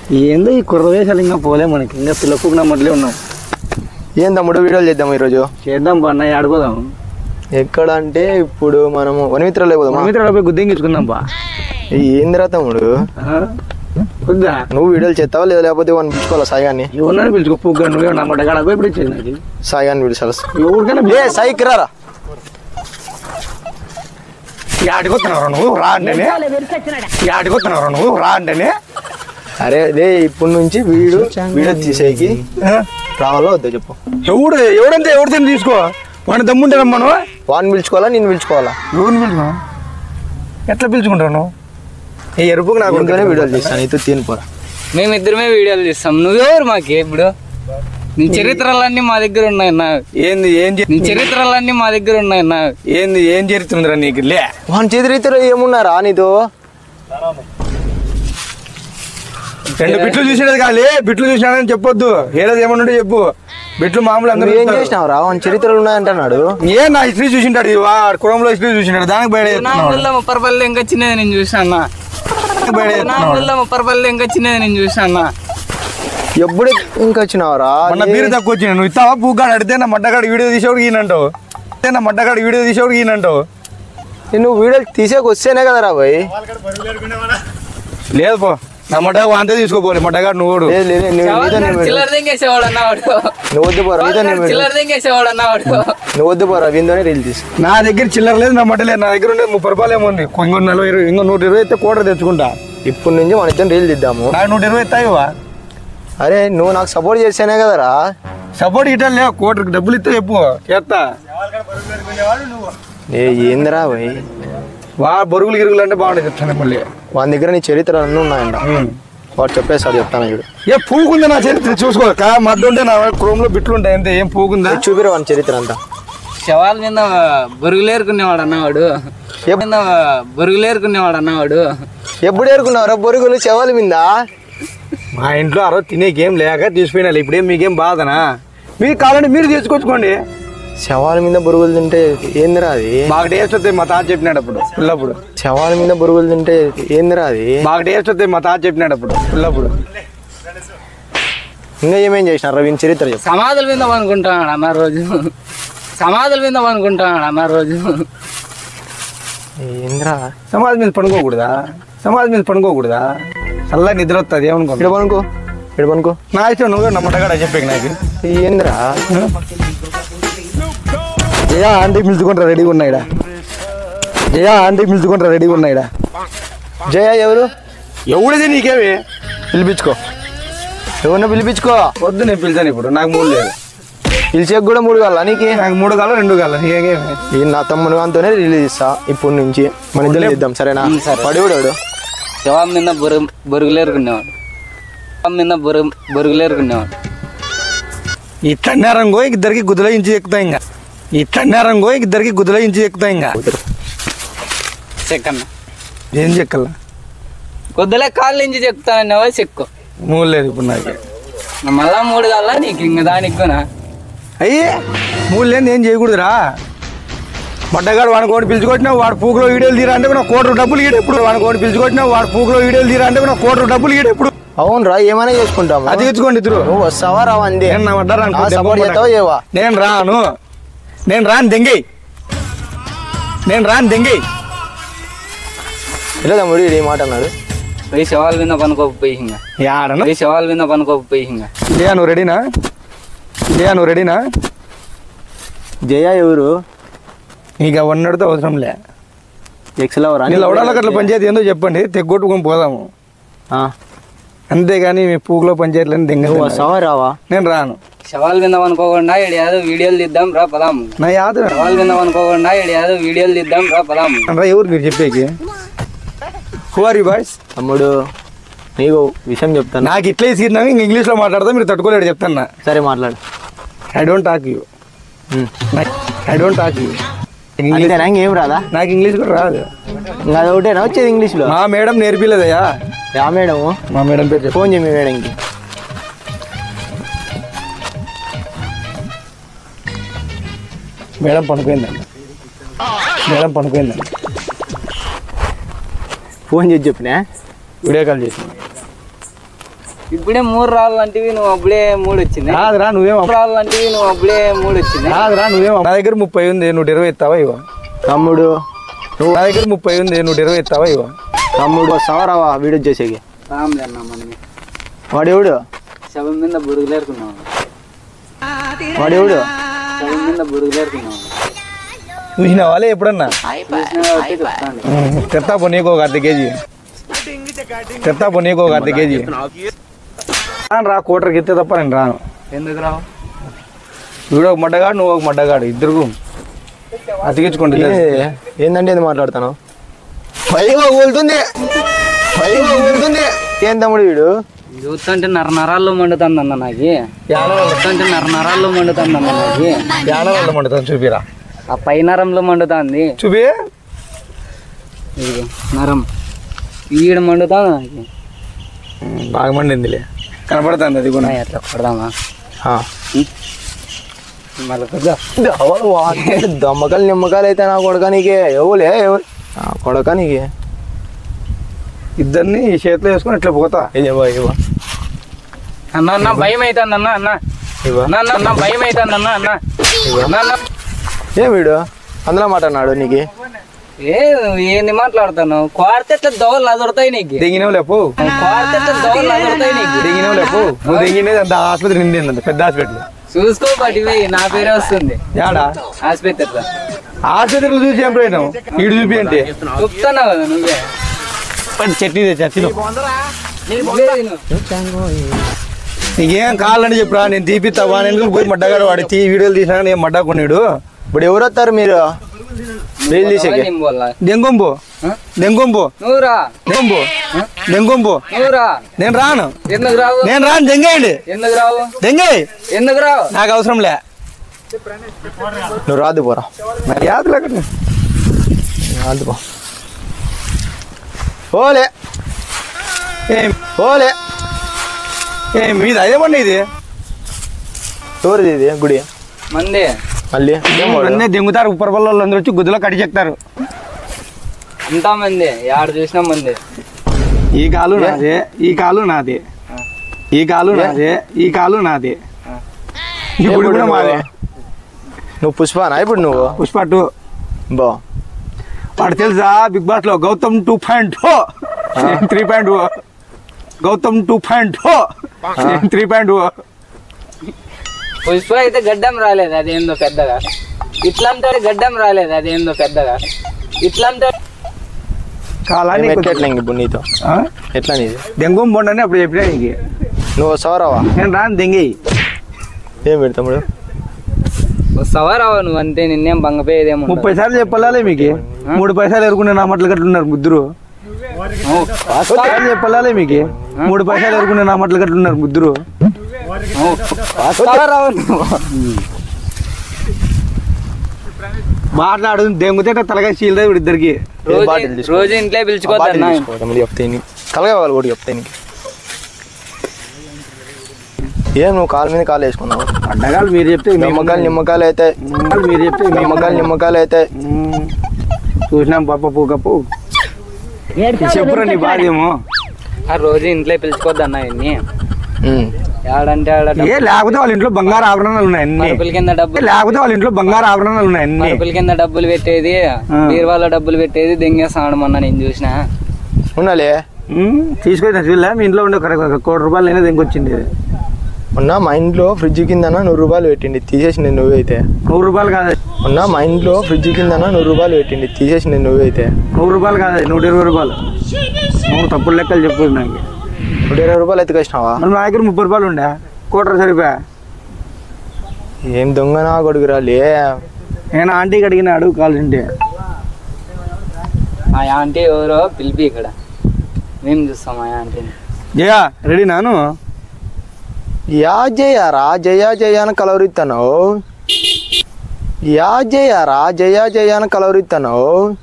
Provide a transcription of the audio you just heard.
ఏందో ఈ కుర్ర వేషాలు ఇంకా పోలే మనకి ఇంకా పిల్లకు నమ్మట్లే ఉన్నాం ఏం తమ్ముడు వీడియోలు చేద్దాం ఈరోజు చేద్దాం పా అన్నయ్య ఆడుకోదాం ఎక్కడ అంటే ఇప్పుడు మనము వనమిత్రాలు పోదామా మిత్రుడు పోయి గుద్దెంగించుకుందాం బా ఏందిరా తమ్ముడు వద్దా నువ్వు వీడియోలు చేస్తావా లేదా లేకపోతే వాడిని పిలుచుకోవాలా సాయిగాన్ని ఎవరినైనా పిలుచుకో పుగ్గా నువ్వే నమ్మట కాడ పోయి ఇప్పుడు ఇచ్చేది నాకు సాయిగాన్ని పిలిచాలి ఎవరికైనా ఏ సాయికి రారా ఆడిపోతున్నావు నువ్వు రా అంటేనే ఆడిపోతున్నావు నువ్వు రా అంటేనే అరే రే ఇప్పటి నుంచి వీడు వీడియో తీసేకి రావాలా వద్దా చెప్పు ఎవడు ఎవడంటే ఎవరితో తీసుకో వాడిని దమ్ముంటే రమ్మను వాడిని పిలుచుకోవాలా నేను పిలుచుకోవాలా ఎవరిని పిలుచుకో ఎట్లా పిలుచుకుంటాను ఈ ఎరుపుకు నాకు ఇంట్లోనే వీడియోలు చేస్తాను అయితే తిని పోరా మేమిద్దరమే వీడియోలు తీస్తాం నువ్వెవరు మాకి ఇప్పుడు నీ చరిత్రలన్నీ మా దగ్గర ఉన్నాయి నా ఏంది ఏం చే- నీ చరిత్రలన్నీ మా దగ్గర ఉన్నాయి నా ఏంది ఏం జరుగుతుందిరా నీకు లే వాని చేతి రీతిలో ఏమున్నారా నీతో రెండు బిట్లు చూసినది కాలే బిట్లు చూసినాడని చెప్పొద్దు ఏదో ఏమన్నా చెప్పు బిట్లు మామూలు అందరూ నువ్వు ఏం చూస్తారు. చేసినావు రా వాని చరిత్రలు ఉన్నాయంటున్నాడు ఏ నా హిస్టరీ చూసింటాడు ఇది వా కురంలో హిస్టరీ చూసింటాడు దానికి బయట నా ఊళ్ళో ముప్పరపల్లి ఇంకా చిన్నది నేను చూసాను నా ఊళ్ళో ముప్పరపల్లి ఇంకా చిన్నది నేను చూసాను ఎప్పుడు ఇంకా వచ్చినావురా మొన్న బీరు తక్కువ వచ్చిన నువ్వు ఇస్తావా పూగాడు అడితే నా మడ్డగాడు వీడియో తీసేవాడు ఈయనంటావు అడితే నా మడ్డగాడు వీడియో తీసేవాడు ఈయనంటావు నువ్వు వీడియోలు తీసేకి వస్తేనే కదరా భయ్ లేదు పో నా మడ్డగా వాంతే తీసుకోపోలే మడ్డగాడు నువ్వు కూడా. లేదు లేదు నువ్వు నీతో నేను వీడియో- చిల్లర దింగేసేవాడు అన్నవాడు నువ్వు వద్దు పోరా నీతో నేను వీడియో- చిల్లర దింగేసేవాడు అన్నవాడు నువ్వు వద్దు పోరా వీంతోనే రీల్ తీసు నా దగ్గర చిల్లర లేదు నా మడ్డ లేదు నా దగ్గర ఉండేది ముప్పై రూపాయలు ఏమో ఉంది ఇంకో నలభై ఇరవై ఇంకో నూట ఇరవై అయితే కోట తెచ్చుకుంటా ఇప్పటి నుంచి మన ఇద్దరం రీల్ తీద్దాము నాకు నూట ఇరవై ఇస్తాయివా అరే నువ్వు నాకు సపోర్ట్ చేస్తేనే కదరా సపోర్ట్ ఇట్లా లేవు కోటకి డబ్బులు ఇస్తే చెప్పు చేస్తా ఏ ఏందిరా భయ్ వా బొరుగులు గిరుగులు అంటే బాగుంటుంది చెప్తాను మళ్ళీ వాని దగ్గర నీ చరిత్ర అన్నీ ఉన్నాయంట వాడు చెప్పేసాడు చెప్తాను చూడు ఏ పూకుందా నా చరిత్ర చూసుకో కా మడ్డు ఉంటే నా క్రోమ్ లో బిట్లు ఉంటాయి అంతే ఏం పూకుందా చూపిరా వాని చరిత్ర అంతా శవాల మీద బొరుగులేరుకునేవాడు అన్నవాడు మీద బొరుగులేరుకునేవాడు అన్నవాడు ఎప్పుడు ఏరుకున్నావురా బొరుగులు చెవాల మీద మా ఇంట్లో ఆ రోజు తినేకేం లేక తీసిపోయినా ఇప్పుడేం మీకేం బాధనా మీకు కావాలంటే మీరు తీసుకొచ్చుకోండి శవాల మీద బొరుగులు తింటే ఏందిరా అది మాకు టేస్ట్ వస్తాయి మా తాత చెప్పినాడు అప్పుడు పిల్లప్పుడు శవాల మీద బొరుగులు తింటే ఏందిరా అది మాకు టేస్ట్ వస్తాయి మా తాత చెప్పినాడు అప్పుడు పిల్లప్పుడు ఇంకా ఏమేం చేసినారా వీని చరిత్ర చెప్పు సమాధుల మీద అనుకుంటాడు అన్న రోజు సమాధుల మీద అనుకుంటాడు అన్న రోజు ఏందిరా సమాజం మీద పడుకోకూడదా సమాజం మీద పడుకోకూడదా చల్ల నిద్ర వస్తుంది ఏమనుకో ఇక్కడ పనుకో ఇక్కడ పనుకో నా ఇష్టం నువ్వు నమ్మటగాడ చెప్పాక నాకు ఏందిరా జయా ఆంటీ పిలుచుకుంటారా రెడీగా ఉన్నాయిడా జయా ఆంటీ పిలుచుకుంటారా రెడీగా ఉన్నాయిడా జయ ఎవరు ఎవడిది నీకేమి పిలిపించుకో ఎవరిని పిలిపించుకో వద్దు నేను పిలిచాను ఇప్పుడు నాకు మూడు లేదు పిలిచేకి కూడా మూడు కావాలా నీకు నాకు మూడు కాల రెండు కాల నీకేమి ఈ నా తమ్ముడు అంతోనే రిలీజ్ ఇస్తా ఇప్పటి నుంచి మన ఇద్దరు ఇద్దాం సరేనా పడివాడు శవం మీద బొరుగు బొరుగులేరుకునేవాడు శవం మీద బొరుగు బొరుగులేరుకునేవాడు ఈ తన్నారంగో ఇద్దరికి గుద్దులో ఇంచి ఎక్కుతా ఇంకా ఈ తన్నారంగో ఇద్దరికి గుద్దులో ఇంచి ఎక్కుతా ఇంకా చెక్కన్న ఏం చెక్కల్లా కొద్దిలే కాళ్ళు ఇంచి చెప్తానన్నావా చెక్కు మూడు లేదు ఇప్పుడు నాకు మళ్ళా మూడు కాళ్ళ నీకు ఇంక దానికి కూడా అయ్యే మూడు లేదు ఏం చేయకూడదురా మడ్డగాడు వాడుకోని పిలుచుకొచ్చినా వాడు పూకులో వీడియోలు తీరా అంటే నా కోటి డబ్బులు ఈడు ఎప్పుడు వాడుకోని పిలుచుకొచ్చినా వాడు పూకులో వీడియోలు తీరా అంటే నా కోటి డబ్బులు ఈడు ఎప్పుడు అవునరా ఏమైనా చేసుకుంటాము అది తెచ్చుకోండి ఇద్దరు నువ్వు వస్తావా రావా అందే నేను నా వడ్డరా అనుకో, నా సపోర్ట్ దెబ్బ చేస్తావా ఏవా నేను రాను నేను రాను దెంగై నేను రాను దెంగై ఇలా తమ్ముడు ఈడు ఈ మాట అన్నాడు పోయి శవాల మీద పనుకోకపోయి ఇంకా యాడను పోయి శవాల మీద పనుకోకపోయి ఇంకా జయా నువ్వు రెడీనా జయా నువ్వు రెడీనా జయ ఎవరు నీకు అవన్నడితో అవసరం లే ఎక్సల్ ఎవరా నీ లవడాలకు అట్లా పంచాయతీ ఏందో చెప్పండి తెగొట్టుకొని పోదాము ఆ, అంతేగాని మీ పూకులో పంచాయతీలని దెంగ నువ్వు వస్తావా రావా నేను రాను శవాల మీద పనుకోకుండా ఈడు ఏదో వీడియోలు తీద్దాం రా పదాం నా యాద శవాల మీద పనుకోకుండా ఈడు ఏదో వీడియోలు తీద్దాం రా పదాం రా ఎవరు మీరు చెప్పేకి హూ ఆర్ యూ బాయ్స్ తమ్ముడు నీకు విషయం చెప్తాను నాకు ఇట్లే సీరినాక ఇంక ఇంగ్లీష్లో మాట్లాడతా మీరు తట్టుకోలేడు చెప్తాను సరే మాట్లాడు I don't talk you um. I don't talk you అంతేనా ఇంకేం రాదా నాకు ఇంగ్లీష్ కూడా రాదు ఇంకా అది ఒకటేనా వచ్చేది ఇంగ్లీష్లో మా మేడం నేర్పిలేదయ్యా యా మేడము మా మేడం పేరు చెప్పు ఫోన్ చేయి మీ మేడంకి మేడం పనుకోయిందండి మేడం పనుకోయిందండి ఫోన్ చేసి చెప్పినా వీడియో కాల్ చేసి ఇప్పుడే మూడు రాళ్ళు అంటివి నువ్వు అప్పుడే మూడు వచ్చింది కాదురా నువ్వేం మూడు రాళ్ళు అంటివి నువ్వు అప్పుడే మూడు వచ్చింది కాదురా నువ్వేం నా దగ్గర ముప్పై ఉంది నూట ఇరవై ఇస్తావా ఇవ్వ తమ్ముడు నువ్వు నా దగ్గర ముప్పై ఉంది నూట ఇరవై ఇస్తావా ఇవ్వ తమ్ముడు వస్తావా వీడియో చేసేకి రాములే అన్న మనమే వాడెవడు శవం మీద బురుగులేరుకున్నావు వాడెవడు శవం మీద బురుగులేరుకున్నావు చూసిన వాళ్ళే ఎప్పుడన్నా చూసినా కాబట్టి చెప్తాను తెత్తా పో నీకు ఒక అర్ధ కేజీ తెత్తా పో నీకు ఒక అర్ధ కేజీ రాను రా కోటర్కి ఎత్తే తప్ప నేను రాను ఎందుకు రావు వీడు ఒక మడ్డగాడు నువ్వు ఒక మడ్డగాడు ఇద్దరు అతికించుకోండి ఏ- ఏందండి ఏంది మాట్లాడతాను పైగా ఊలుతుంది పైగా ఊలుతుంది ఏం తమ్ముడు వీడు చూస్తుంటే నర నరాల్లో మండుతుంది అన్న నాకు చూస్తుంటే నర నరాల్లో మండుతుంది అన్న నాకు యాన వల్ల మండుతాను చూపిరా ఆ పై నరంలో మండుతుంది చూపి ఇదిగో నరం ఈడ మండుతుంది నాకు బాగా మండిందిలే కనపడుతుంది అది కూడా ఆ, ఎట్లా కొడదామా ఆ. మళ్ళీ కొద్దిగా ఎవరు వాడితే దమ్మకాయలు నిమ్మకాయలు అయితే నా కొడక నీకే ఎవలే ఎవరు నా కొడక నీకే ఇద్దరిని ఈ చేతిలో వేసుకొని ఇట్లా పోతా ఇవ్వ ఇవ్వ అన్న అన్న భయం అవుతుంది అన్న అన్న ఇవ్వ అన్న అన్న అన్న భయం అవుతుంది అన్న అన్న అన్న అన్న ఏ వీడు అందులో మాట్లాడినాడు నీకు ఏ ఏంది మాట్లాడుతున్నావు కోడితే ఇట్లా దోవలు అదురుతాయి నీకు దెంగినవు లేపు కోడితే ఇట్లా దోవలు అదురుతాయి నీకు దెంగినవు లేపు నువ్వు దెంగినేది అంత ఆసుపత్రి నిండింది అంత పెద్ద హాస్పిటల్ చూసుకో పట్టివే నా పేరే వస్తుంది యాడా ఆసుపత్రిలో ఆసుపత్రిలో చూసి ఏం ప్రయోజనం ఈడు చూపి అంటే చెప్తున్నావు కదా నువ్వే పని చట్నీ తెచ్చా తిను నువ్వే తిను. నీకేం కావాలని చెప్పురా నేను తీపిస్తావా నేను పోయి మడ్డగాడు వాడి తీ వీడియోలు తీసినా నేను మడ్డా కొన్నాడు ఇప్పుడు ఎవరు వస్తారు మీరు రీల్ తీసేకి నేను పోలా. దెంగొంపు ఆ? దెంగొంపు నువ్వురా దెంగొంపు దెంగొంపు నువ్వురా నేను రాను ఎందుకు రావు నేను రాను దెంగేయండి ఎందుకు రావు దెంగేయ్ ఎందుకు రావు నాకు అవసరం లే నువ్వు రాదు పోరా మరి యాద లేకుండా రాదు పో ఓలే ఏం ఓలే ఏం మీది అదే పండి ఇది ఎవరిది ఇది గుడి మంది మళ్ళీ ఏం వాడు? అన్నీ దెంగుతారు ఉప్పర్ పల్లెలు అందరూ వచ్చి గుద్దులో కట్టి చెప్తారు అంతా మంది ఆడ చూసినా మంది ఈ కాలు నాదే ఈ కాలు నాదే ఈ కాలు నాదే ఈ కాలు నాదే ఇప్పుడు కూడా మాదే నువ్వు పుష్పానా ఇప్పుడు నువ్వు పుష్ప టూ బా వాడు తెలుసా బిగ్ బాస్ లో Gautam two point three point Gautam two point three point Pushpa అయితే గడ్డం రాలేదు అదేందో పెద్దగా ఇట్లంటే గడ్డం రాలేదు అదేందో పెద్దగా ఇట్లంటే కాలాన్ని ఎట్లా ఎట్లా ఇంక ఇప్పుడు నీతో ఎట్లా నీది దెంగం బొండని అప్పుడు చెప్పినా నీకు నువ్వు వస్తావరావా నేను రాను దెంగి ఏం పెడతాముడు వస్తావా రావా నువ్వు అంతే నిన్నేం బంగపోయేదేమో ముప్పై సార్లు చెప్పాలి మీకు మూడు పైసలు ఎరుకునే నా మట్లు కట్టున్నారు ముద్దురు సార్లు చెప్పాలి మీకు మూడు పైసలు ఎరుకునే నా మట్లు కట్టున్నారు ముద్దురు వస్తావా రావా నువ్వు మాట్లాడు దెంగుతే తలకాయ చీలదే ఇద్దరికి రోజు బాటిల్ తీసుకో. రోజు ఇంట్లో పిలుచుకోవద్దన్నా తమ్ముడు చెప్తే నీకు కలగా వాళ్ళు కూడా చెప్తే నీకు ఏం నువ్వు కాలు మీద కాలు వేసుకున్నావు అడ్డగాలు మీరు చెప్తే మేము- నిమ్మకాయలు నిమ్మకాయలు అయితే నిమ్మకాయలు మీరు చెప్తే మేము- నిమ్మకాయలు నిమ్మకాయలు అయితే మ్మ్. చూసినాం పాప పూకప్పు చెప్పురా నీ బాధ ఏమో ఆ రోజు ఇంట్లో పిలుచుకోవద్దన్నా ఇన్ని ఉమ్. ఏడంటే ఆడ ఏ లేకపోతే వాళ్ళ ఇంట్లో బంగారు ఆభరణాలు ఉన్నాయి అన్ని పరుపుల కింద ఏ డబ్బులు లేకపోతే వాళ్ళ ఇంట్లో బంగారు ఆభరణాలు ఉన్నాయి అన్ని పరుపుల కింద డబ్బులు పెట్టేది ఆ. బీరువాలో డబ్బులు పెట్టేది దెంగేస్తాడు మొన్న నేను చూసిన ఉన్నాలే మ్మ్. తీసుకొని చూడలే మీ ఇంట్లో ఉండే ఒక- ఒక కోటి రూపాయలు అయినా ఇంకొచ్చింది ఉన్నా మా ఇంట్లో ఫ్రిడ్జ్ కింద నూరు రూపాయలు పెట్టింది తీసేసింది నువ్వైతే నూరు రూపాయలు కాదు ఉన్నా మా ఇంట్లో ఫ్రిడ్జ్ కింద నూరు రూపాయలు పెట్టింది తీసేసింది నువ్వైతే నూరు రూపాయలు కాదు నూట ఇరవై రూపాయలు నువ్వు తప్పుడు లెక్కలు చెప్పు నాకు నూట ఇరవై రూపాయలు ఎత్తుకొచ్చినావా మరి మా దగ్గర ముప్పై రూపాయలు ఉండే కోటర సరిపోయా ఏం దొంగ నా కొడుకురా లే నేను ఆంటీకి అడిగిన అడుగు కావాల్సింటే ఆ ఆంటీ ఎవరో పిలిపి ఇక్కడ మేము చూస్తాం ఆ ఆంటీని జయా రెడీ నాను యా జయారా జయ జయ అని కలవరిస్తున్నావు యా జయారా జయ జయ అని కలవరిస్తున్నావు